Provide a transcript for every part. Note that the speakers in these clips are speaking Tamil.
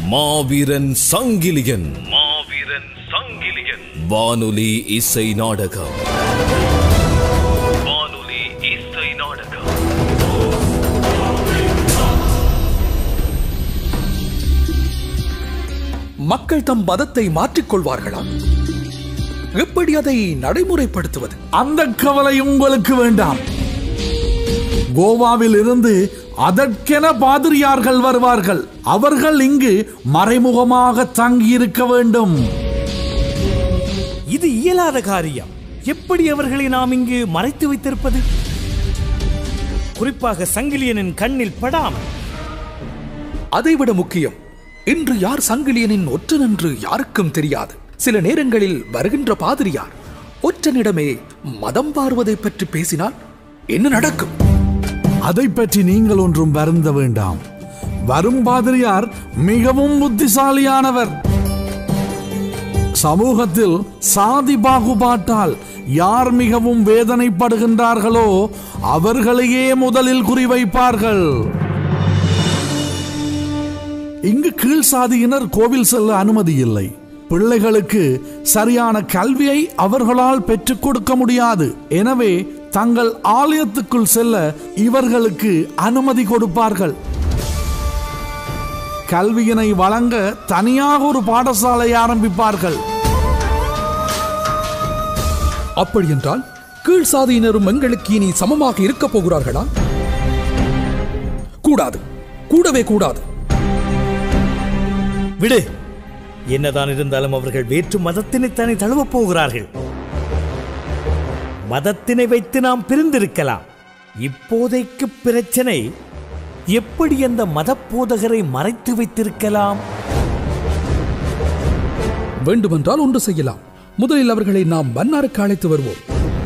மாவீரன் சங்கிலியன் மாவீரன் சங்கிலியன் வானொலி இசை நாடகம் வானொலி இசை நாடகம் மக்கள் தம் மதத்தை மாற்றிக் கொள்வார்களா எப்படி அதை நடைமுறைப்படுத்துவது அந்த கவலை உங்களுக்கு வேண்டாம் கோவாவில் இருந்து அதற்கென பாதிரியார்கள் வருவார்கள் அவர்கள் இங்கு மறைமுகமாக தங்கியிருக்க வேண்டும் இது இயலாத காரியம் எப்படி அவர்களை நாம் இங்கு மறைத்து வைத்திருப்பது குறிப்பாக சங்கிலியனின் கண்ணில் படாமல் அதைவிட முக்கியம் இன்று யார் சங்கிலியனின் ஒற்றன் என்று யாருக்கும் தெரியாது சில நேரங்களில் வருகின்ற பாதிரியார் ஒற்றனிடமே மதம் பாருவதை பற்றி பேசினால் என்ன நடக்கும் அதை பற்றி நீங்கள் ஒன்றும் வருந்த வேண்டாம் வரும் பாதிரியார் மிகவும் புத்திசாலியானவர் சமூகத்தில் சாதி பாகுபாட்டால் யார் மிகவும் வேதனைப்படுகின்றார்களோ அவர்களையே முதலில் குறிவைப்பார்கள் இங்கு கீழ் சாதியினர் கோவில் செல்ல அனுமதி இல்லை பிள்ளைகளுக்கு சரியான கல்வியை அவர்களால் பெற்றுக் கொடுக்க முடியாது எனவே தங்கள் ஆலயத்துக்குள் செல்ல இவர்களுக்கு அனுமதி கொடுப்பார்கள் கல்வியினை வழங்க தனியாக ஒரு பாடசாலை ஆரம்பிப்பார்கள் அப்படி என்றால் கீழ் சாதியினரும் எங்களுக்கு இனி சமமாக இருக்கப் போகிறார்களா கூடாது கூடவே கூடாது விடு என்னதான் இருந்தாலும் அவர்கள் வேற்று மதத்தினைத்தானே தழுவப் போகிறார்கள் மதத்தினை வைத்து நாம் பிரிந்திருக்கலாம் இப்போதைக்கு பிரச்சனை எப்படி அந்த மத போதகரை மறைத்து வைத்திருக்கலாம் வேண்டுமென்றால் ஒன்று செய்யலாம் முதலில் அவர்களை நாம் மன்னாருக்கு அழைத்து வருவோம்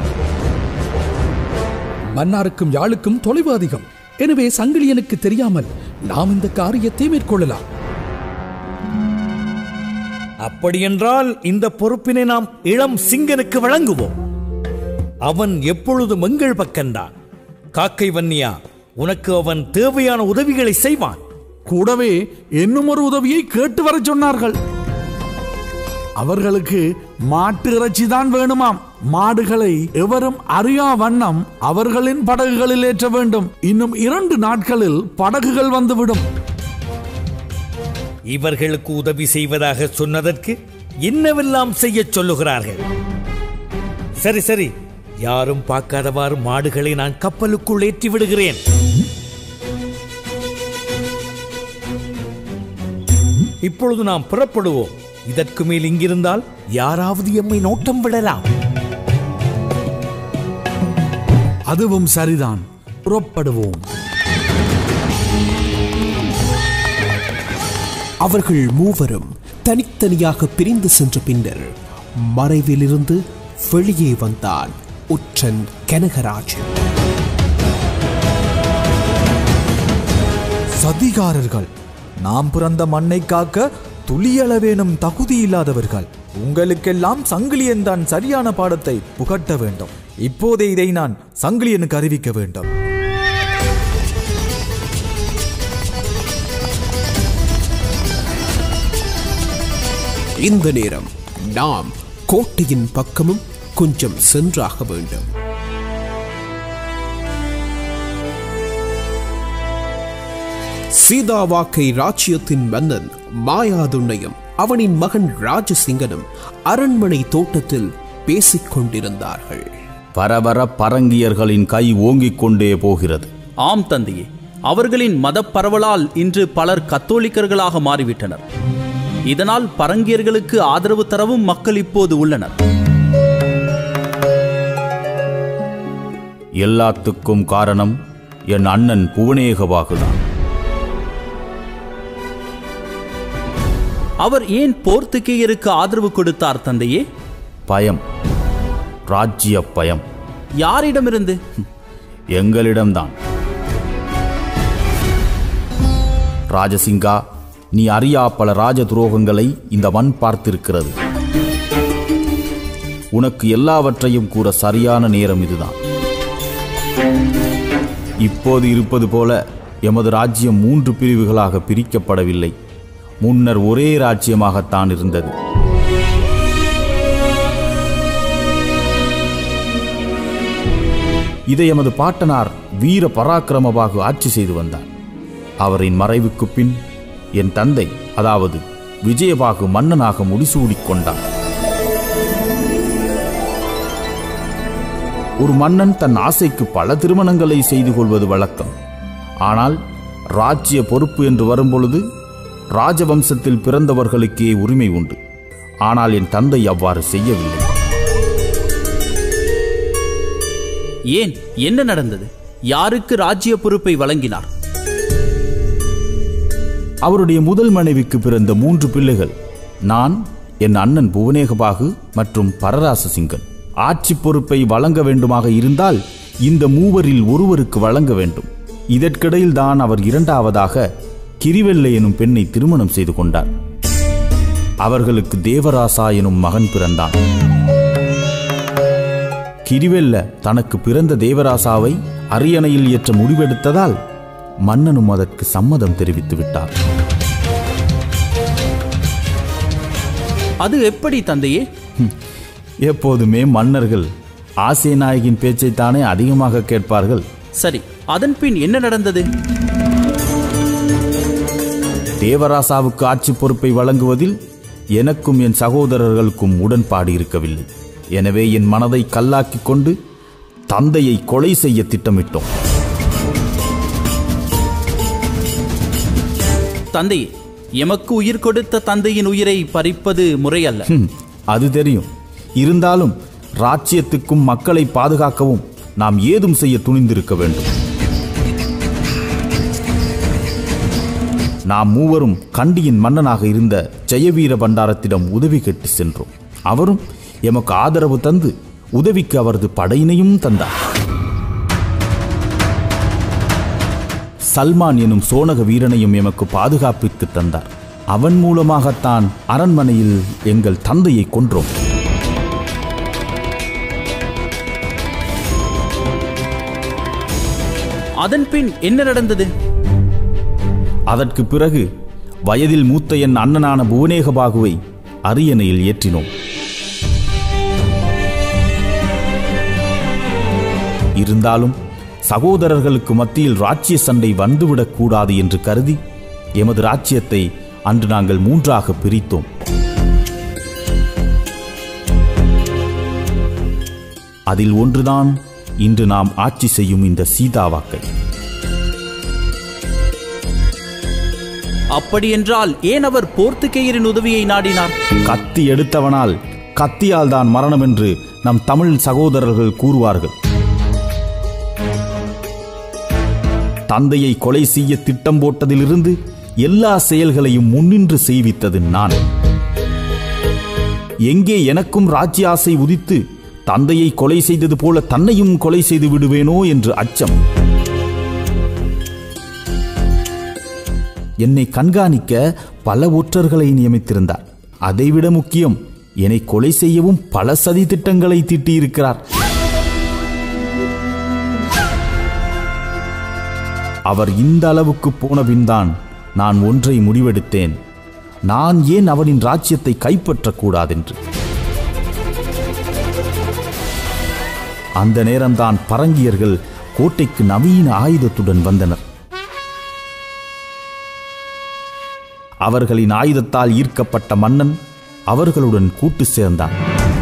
மன்னாருக்கும் யாழுக்கும் தொலைவு அதிகம் எனவே சங்கிலியனுக்கு தெரியாமல் நாம் இந்த காரியத்தை மேற்கொள்ளலாம் அப்படியென்றால் இந்த பொறுப்பினை நாம் இளம் சிங்கனுக்கு வழங்குவோம் அவன் எப்பொழுதும் எங்கள் பக்கம்தான் காக்கை வன்னியா உனக்கு அவன் தேவையான உதவிகளை செய்வான் கூடவே இன்னும் ஒரு உதவியை கேட்டு வர சொன்னார்கள் அவர்களுக்கு மாட்டு இறைச்சி தான் வேணுமாம் மாடுகளை எவரும் அறியா வண்ணம் அவர்களின் படகுகளில் ஏற்ற வேண்டும் இன்னும் இரண்டு நாட்களில் படகுகள் வந்துவிடும் இவர்களுக்கு உதவி செய்வதாக சொன்னதற்கு என்னவெல்லாம் செய்யச் சொல்லுகிறார்கள் சரி சரி யாரும் பார்க்காதவாறு மாடுகளை நான் கப்பலுக்குள் ஏற்றி விடுகிறேன் இப்பொழுது நாம் புறப்படுவோம் இதற்கு மேல் இங்கிருந்தால் யாராவது எம்மை நோட்டம் விடலாம் அதுவும் சரிதான் புறப்படுவோம் அவர்கள் மூவரும் தனித்தனியாக பிரிந்து சென்ற பின்னர் மறைவிலிருந்து வெளியே வந்தான் உற்றன் கனகராஜன் சதிகாரர்கள் நாம் பிறந்த மண்ணை காக்க துளியளவேனும் தகுதி இல்லாதவர்கள் உங்களுக்கெல்லாம் சங்கிலியன் தான் சரியான பாடத்தை புகட்ட வேண்டும் இப்போதே இதை நான் சங்கிலியனுக்கு அறிவிக்க வேண்டும் இந்த நேரம் நாம் கோட்டையின் பக்கமும் கொஞ்சம் சென்றாக வேண்டும் சீதாவாக்கை ராஜ்யத்தின் மன்னன் மாயாதுண்ணையும் அவனின் மகன் ராஜசிங்கனும் அரண்மனை தோட்டத்தில் பேசிக் கொண்டிருந்தார்கள் பரவர பரங்கியர்களின் கை ஓங்கிக் கொண்டே போகிறது ஆம் தந்தையே அவர்களின் மதப் பரவலால் இன்று பலர் கத்தோலிக்கர்களாக மாறிவிட்டனர் இதனால் பரங்கியர்களுக்கு ஆதரவு தரவும் மக்கள் இப்போது உள்ளனர் எல்லாத்துக்கும் காரணம் என் அண்ணன் புவனேகவாகுதான் அவர் ஏன் போர்த்துகேயருக்கு ஆதரவு கொடுத்தார் தந்தையே பயம் ராஜ்ய பயம் யாரிடமிருந்து எங்களிடம்தான் ராஜசிங்கா நீ அறியா பல ராஜ துரோகங்களை இந்த மண் பார்த்திருக்கிறது உனக்கு எல்லாவற்றையும் கூற சரியான நேரம் இதுதான் இப்போது இருப்பது போல எமது ராஜ்யம் மூன்று பிரிவுகளாக பிரிக்கப்படவில்லை முன்னர் ஒரே ராஜ்யமாகத்தான் இருந்தது இதை எமது பாட்டனார் வீர பராக்கிரமபாகு ஆட்சி செய்து வந்தார் அவரின் மறைவுக்குப் பின் என் தந்தை அதாவது விஜயபாகு மன்னனாக முடிசூடிக் கொண்டார் ஒரு மன்னன் தன் ஆசைக்கு பல திருமணங்களை செய்து கொள்வது வழக்கம் ஆனால் ராஜ்ய பொறுப்பு என்று வரும்பொழுது ராஜவம்சத்தில் பிறந்தவர்களுக்கே உரிமை உண்டு ஆனால் என் தந்தை அவ்வாறு செய்யவில்லை ஏன் என்ன நடந்தது யாருக்கு ராஜ்ய பொறுப்பை வழங்கினார் அவருடைய முதல் மனைவிக்கு பிறந்த மூன்று பிள்ளைகள் நான் என் அண்ணன் புவனேகபாகு மற்றும் பரராச சிங்கன் ஆட்சி பொறுப்பை வழங்க வேண்டுமாக இருந்தால் இந்த மூவரில் ஒருவருக்கு வழங்க வேண்டும் இதற்கிடையில் தான் அவர் இரண்டாவதாக கிரிவெல்லை எனும் பெண்ணை திருமணம் செய்து கொண்டார் அவர்களுக்கு தேவராசா எனும் மகன் பிறந்தான் கிரிவெல்ல தனக்கு பிறந்த தேவராசாவை அரியணையில் ஏற்ற முடிவெடுத்ததால் மன்னனும் அதற்கு சம்மதம் தெரிவித்து விட்டார் அது எப்படி தந்தையே எப்போதுமே மன்னர்கள் ஆசை நாயகின் பேச்சைத்தானே அதிகமாக கேட்பார்கள் சரி அதன் பின் என்ன நடந்தது தேவராசாவுக்கு ஆட்சி பொறுப்பை வழங்குவதில் எனக்கும் என் சகோதரர்களுக்கும் உடன்பாடு இருக்கவில்லை எனவே என் மனதை கல்லாக்கிக் கொண்டு தந்தையை கொலை செய்ய திட்டமிட்டோம் தந்தையே எமக்கு உயிர் கொடுத்த தந்தையின் உயிரை பறிப்பது முறையல்ல ஹம், அது தெரியும் இருந்தாலும் ராஜ்யத்துக்கும் மக்களை பாதுகாக்கவும் நாம் ஏதும் செய்ய துணிந்திருக்க வேண்டும் நாம் மூவரும் கண்டியின் மன்னனாக இருந்த ஜெயவீர பண்டாரத்திடம் உதவி கேட்டு சென்றோம் அவரும் எமக்கு ஆதரவு தந்து உதவிக்கு அவரது படையினையும் தந்தார் சல்மான் எனும் சோனக வீரனையும் எமக்கு பாதுகாப்பிற்கு தந்தார் அவன் மூலமாகத்தான் அரண்மனையில் எங்கள் தந்தையை கொன்றோம் அதன் பின் என்ன நடந்தது அதற்கு பிறகு வயதில் மூத்த என் அண்ணனான புவனேகபாகுவை அரியணையில் ஏற்றினோம் இருந்தாலும் சகோதரர்களுக்கு மத்தியில் ராஜ்ய சண்டை வந்துவிடக் கூடாது என்று கருதி எமது ராஜ்யத்தை அன்று நாங்கள் மூன்றாக பிரித்தோம் அதில் ஒன்றுதான் இன்று நாம் ஆட்சி செய்யும் இந்த சீதாவாக்கை அப்படியென்றால் ஏன் அவர் போர்த்துகேயரின் உதவியை நாடினார் கத்தி எடுத்தவனால் கத்தியால் தான் மரணம் என்று நம் தமிழ் சகோதரர்கள் கூறுவார்கள் தந்தையை கொலை செய்ய திட்டம் போட்டதிலிருந்து எல்லா செயல்களையும் முன்னின்று செய்வித்தது நான் எங்கே எனக்கும் ராஜ்ய ஆசை உதித்து தந்தையை கொலை செய்தது போல தன்னையும் கொலை செய்து விடுவேனோ என்று அச்சம் என்னை கண்காணிக்க பல ஒற்றர்களை நியமித்திருந்தார் அதைவிட முக்கியம் என்னை கொலை செய்யவும் பல சதி திட்டங்களை தீட்டியிருக்கிறார் அவர் இந்த அளவுக்கு போன பின்தான் நான் ஒன்றை முடிவெடுத்தேன் நான் ஏன் அவனின் ராஜ்யத்தை கைப்பற்றக்கூடாதென்று அந்த நேரம்தான் பரங்கியர்கள் கோட்டைக்கு நவீன ஆயுதத்துடன் வந்தனர் அவர்களின் ஆயுதத்தால் ஈர்க்கப்பட்ட மன்னன் அவர்களுடன் கூட்டு சேர்ந்தான்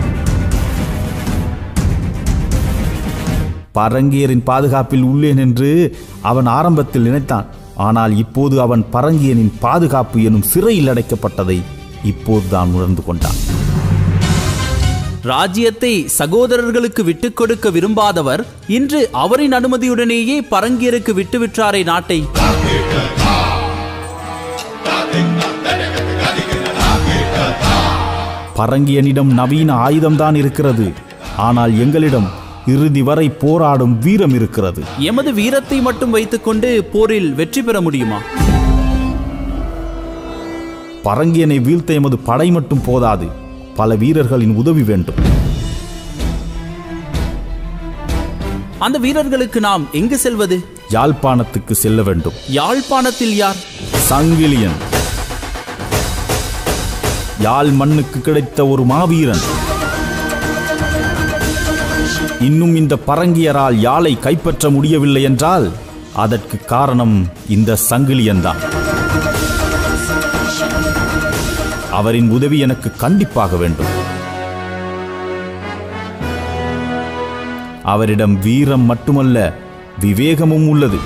பரங்கியரின் பாதுகாப்பில் உள்ளேன் என்று அவன் ஆரம்பத்தில் நினைத்தான் ஆனால் இப்போது அவன் பரங்கியனின் பாதுகாப்பு எனும் சிறையில் அடைக்கப்பட்டதை இப்போதுதான் உணர்ந்து கொண்டான் ராஜ்யத்தை சகோதரர்களுக்கு விட்டுக் கொடுக்க விரும்பாதவர் இன்று அவரின் அனுமதியுடனேயே பரங்கியருக்கு விட்டுவிட்டாரே நாட்டை பரங்கியனிடம் நவீன ஆயுதம்தான் இருக்கிறது ஆனால் எங்களிடம் இறுதி வரை போராடும் வீரம் இருக்கிறது எமது வீரத்தை மட்டும் வைத்துக்கொண்டு போரில் வெற்றி பெற முடியுமா பரங்கியனை வீழ்த்த எமது படை மட்டும் போதாது பல வீரர்களின் உதவி வேண்டும் அந்த வீரர்களுக்கு நாம் எங்கு செல்வது யாழ்ப்பாணத்துக்கு செல்ல வேண்டும் யாழ்ப்பாணத்தில் யார் சங்கிலியன் யாழ் மண்ணுக்கு கிடைத்த ஒரு மாவீரன் இன்னும் இந்த பரங்கியரால் யாழை கைப்பற்ற முடியவில்லை என்றால் அதற்கு காரணம் இந்த சங்கிலியன்தான் அவரின் உதவி எனக்கு கண்டிப்பாக வேண்டும் அவரிடம் வீரம் மட்டுமல்ல விவேகமும் உள்ளது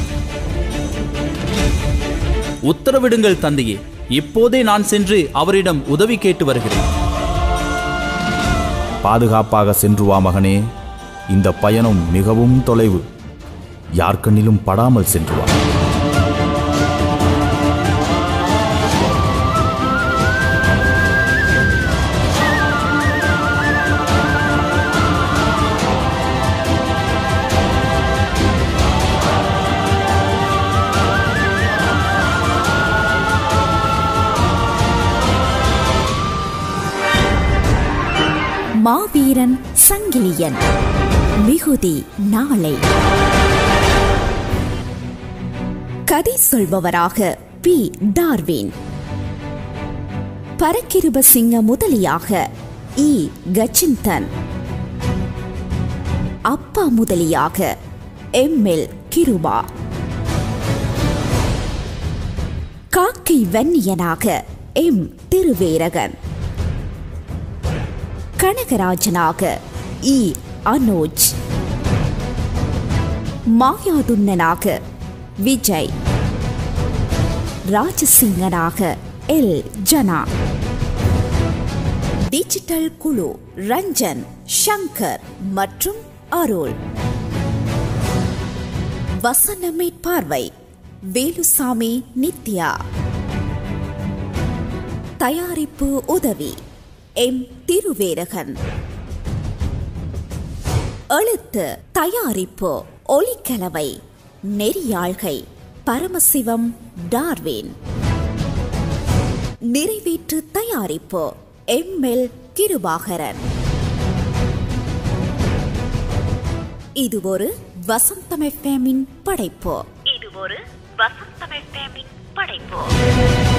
உத்தரவிடுங்கள் தந்தையே இப்போதே நான் சென்று அவரிடம் உதவி கேட்டு வருகிறேன் பாதுகாப்பாக சென்று வா மகனே இந்த பயணம் மிகவும் தொலைவு யார் கண்ணிலும் படாமல் சென்று வா மாவீரன் சங்கிலியன் மிகுதி நாளை கதை சொல்பவராக பி டார்வின் பரக்கிருப சிங்க முதலியாக இ கச்சிந்தன் அப்பா முதலியாக எம் எல் கிருபா காக்கை வன்னியனாக எம் திருவேரகன் கனகராஜனாக இ அனோஜ் மாயாதுன்னனாக விஜய் ராஜசிங்கனாக எல் ஜனா டிஜிட்டல் குழு ரஞ்சன் ஷங்கர் மற்றும் அருள் வசனமே பார்வை வேலுசாமி நித்யா தயாரிப்பு உதவி எம் திருவேரகன் எழுத்து தயாரிப்பு ஒலிக்கலவை நெறியாள்கை பரமசிவம் டார்வின் நிறைவேற்று தயாரிப்பு எம் எல் கிருபாகரன் இது ஒரு வசந்தம் எஃப்எம்மின் படைப்பு இது ஒரு வசந்தம் எஃப்எம்மின் படைப்பு